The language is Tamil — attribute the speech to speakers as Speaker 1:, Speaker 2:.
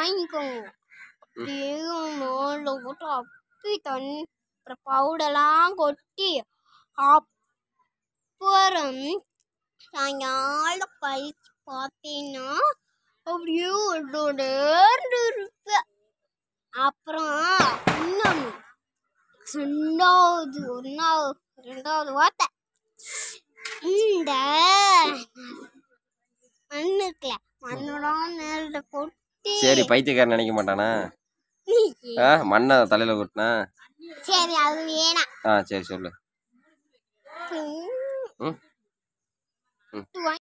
Speaker 1: வாங்கிக்கோங்க அப்படியே மேல போட்டு அப்பி தண்ணி அப்புறம் பவுடெல்லாம் கொட்டி அப்புறம் சாயங்காலம் கழிச்சு பார்த்தீங்கன்னா அப்படியே ஒன்றோடேர்ந்து இருப்பேன் அப்புறம் இன்னொன்று ரெண்டாவது ஒன்றாவது ரெண்டாவது வார்த்தை இந்த மண் இருக்குல்ல மண்ணோட நேரில் கொட்டி
Speaker 2: சரி பைத்தியக்காரன் நினைக்க மாட்டானா ஆ மண்ணை தலையில கொட்டினா
Speaker 1: சரி அது வேணாம்
Speaker 2: ஆ சரி சொல்லு
Speaker 1: பின்
Speaker 2: ம் ம்.
Speaker 1: வாங்கி